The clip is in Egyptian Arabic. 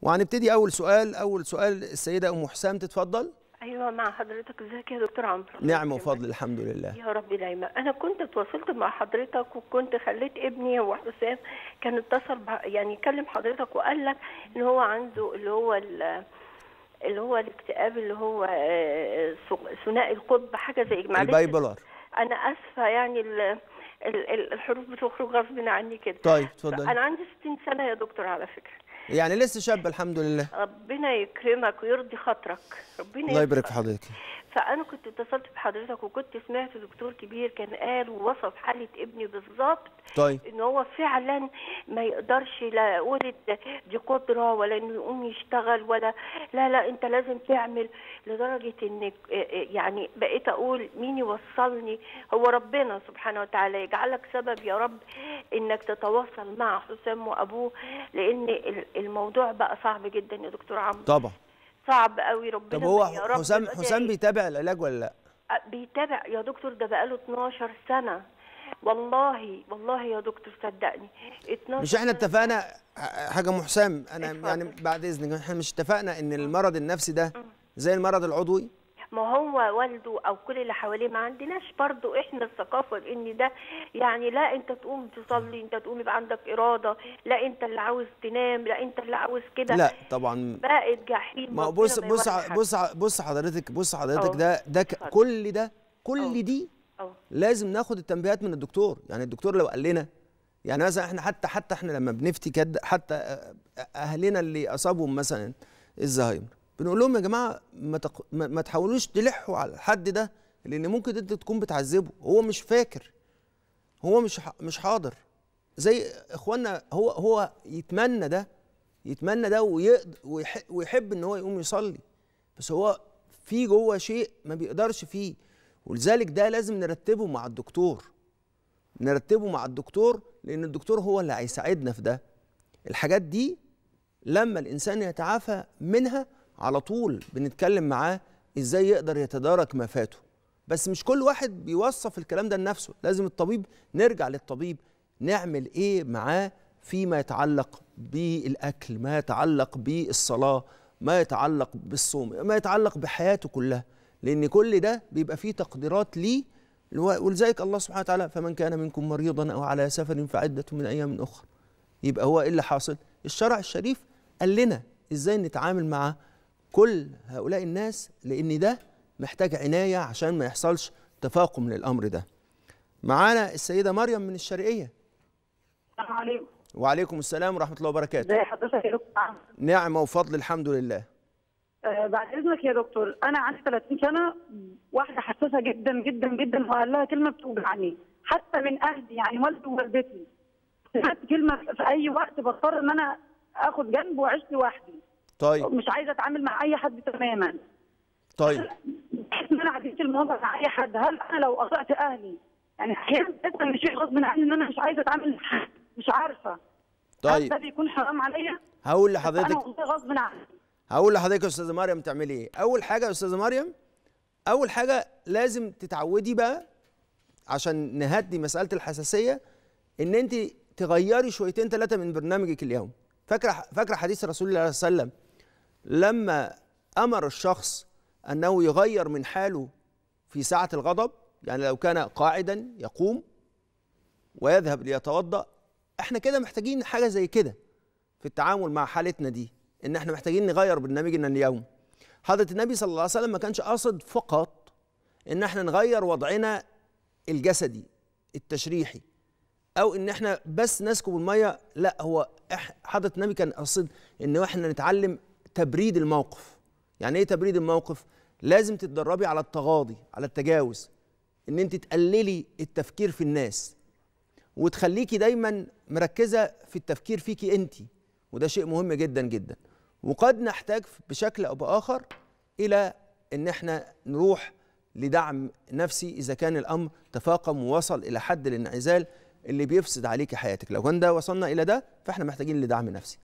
وهنبتدي اول سؤال اول سؤال السيده ام حسام تتفضل ايوه مع حضرتك ازيك يا دكتور عمرو نعم وفضل الحمد لله يا رب دايما انا كنت اتواصلت مع حضرتك وكنت خليت ابني هو حسام كان اتصل بع- يعني كلم حضرتك وقال لك ان هو عنده اللي هو ال- اللي هو الاكتئاب اللي هو آه، ث- ثنائي القطب حاجه زي معلش البايبولار انا اسفه يعني ال- ال- ال- الحروف بتخرج غصب عني كده طيب اتفضل انا عندي 60 سنه يا دكتور على فكره يعني لسه شاب الحمد لله ربنا يكرمك ويرضي خاطرك ربنا الله يبارك يرضي في حضرتك فانا كنت اتصلت بحضرتك وكنت سمعت دكتور كبير كان قال ووصف حاله ابني بالظبط طيب ان هو فعلا ما يقدرش لا ولد دي قدره ولا انه يقوم يشتغل ولا لا لا انت لازم تعمل لدرجه انك يعني بقيت اقول مين يوصلني هو ربنا سبحانه وتعالى يجعلك سبب يا رب انك تتواصل مع حسام وابوه لان ال- الموضوع بقى صعب جدا يا دكتور عمرو طبعا صعب قوي ربنا طب هو يا رب حسام يبقى حسام داعي. بيتابع العلاج ولا لا بيتابع يا دكتور ده بقاله 12 سنة والله والله يا دكتور صدقني 12 مش احنا سنة. اتفقنا ح- حاجه ام حسام انا اتفضل. يعني بعد اذنك احنا مش اتفقنا ان المرض النفسي ده زي المرض العضوي ما هو والده او كل اللي حواليه ما عندناش برضو احنا الثقافه ان ده يعني لا انت تقوم تصلي انت تقوم يبقى عندك اراده لا انت اللي عاوز تنام لا انت اللي عاوز كده لا طبعا بقت جحيم ما هو ربنا بص ما بص يوري ع- حد. بص ع- بص حضرتك بص حضرتك أه. ده ده ك- اتفضل. كل ده كل أه. دي أه. لازم ناخد التنبيهات من الدكتور يعني الدكتور لو قال لنا يعني مثلا احنا حتى حتى احنا لما بنفتي كد حتى أ- اهلنا اللي اصابهم مثلا الزهايمر بنقول لهم يا جماعه ما, تق... ما, ما تحاولوش تلحوا على الحد ده لان ممكن انت تكون بتعذبه هو مش فاكر هو مش ح... مش حاضر زي اخواننا هو هو يتمنى ده يتمنى ده ويقد... ويح... ويحب ان هو يقوم يصلي بس هو في جوه شيء ما بيقدرش فيه ولذلك ده لازم نرتبه مع الدكتور نرتبه مع الدكتور لان الدكتور هو اللي هيساعدنا في ده الحاجات دي لما الانسان يتعافى منها على طول بنتكلم معاه ازاي يقدر يتدارك ما فاته بس مش كل واحد بيوصف الكلام ده لنفسه لازم الطبيب نرجع للطبيب نعمل ايه معاه فيما يتعلق بالاكل ما يتعلق بالصلاه ما يتعلق بالصوم ما يتعلق بحياته كلها لان كل ده بيبقى فيه تقديرات ليه ولذلك الله سبحانه وتعالى فمن كان منكم مريضا او على سفر فعده من ايام اخرى يبقى هو ايه اللي حاصل الشرع الشريف قال لنا ازاي نتعامل مع كل هؤلاء الناس لان ده محتاج عنايه عشان ما يحصلش تفاقم للامر ده معانا السيده مريم من الشرقيه السلام عليكم وعليكم السلام ورحمه الله وبركاته ازي حضرتك يا دكتور عمرو؟ نعمه وفضل الحمد لله آه بعد اذنك يا دكتور انا عندي 30 سنه واحده حساسه جدا جدا جدا وقال لها كلمه بتوجعني حتى من اهلي يعني والدي ووالدتي سمعت كلمه في اي وقت بضطر ان انا اخد جنب واعيش لوحدي طيب مش عايزه اتعامل مع اي حد تماما طيب بحس ان انا عديت الموضوع مع اي حد هل انا لو قطعت اهلي يعني احيانا بحس ان شيء غصب عني ان انا مش عايزه اتعامل مع حد مش عارفه هل طيب ده بيكون حرام عليا؟ هقول انا لحضرتك والله غصب عني هقول لحضرتك يا استاذه مريم تعملي ايه اول حاجه يا استاذه مريم اول حاجه لازم تتعودي بقى عشان نهدي مساله الحساسيه ان انت تغيري شويتين ثلاثه من برنامجك اليوم فاكره فاكره حديث رسول الله صلى الله عليه وسلم لما امر الشخص انه يغير من حاله في ساعه الغضب يعني لو كان قاعدا يقوم ويذهب ليتوضا احنا كده محتاجين حاجه زي كده في التعامل مع حالتنا دي ان احنا محتاجين نغير برنامجنا اليوم حضرة النبي صلى الله عليه وسلم ما كانش قاصد فقط ان احنا نغير وضعنا الجسدي التشريحي او ان احنا بس نسكب الميه لا هو إح- حضرة النبي كان قاصد ان احنا نتعلم تبريد الموقف يعني ايه تبريد الموقف لازم تتدربي على التغاضي على التجاوز ان انت تقللي التفكير في الناس وتخليكي دايما مركزه في التفكير فيكي انت وده شيء مهم جدا جدا وقد نحتاج بشكل او باخر الى ان احنا نروح لدعم نفسي اذا كان الامر تفاقم ووصل الى حد الانعزال اللي بيفسد عليك حياتك لو كان ده وصلنا الى ده فاحنا محتاجين لدعم نفسي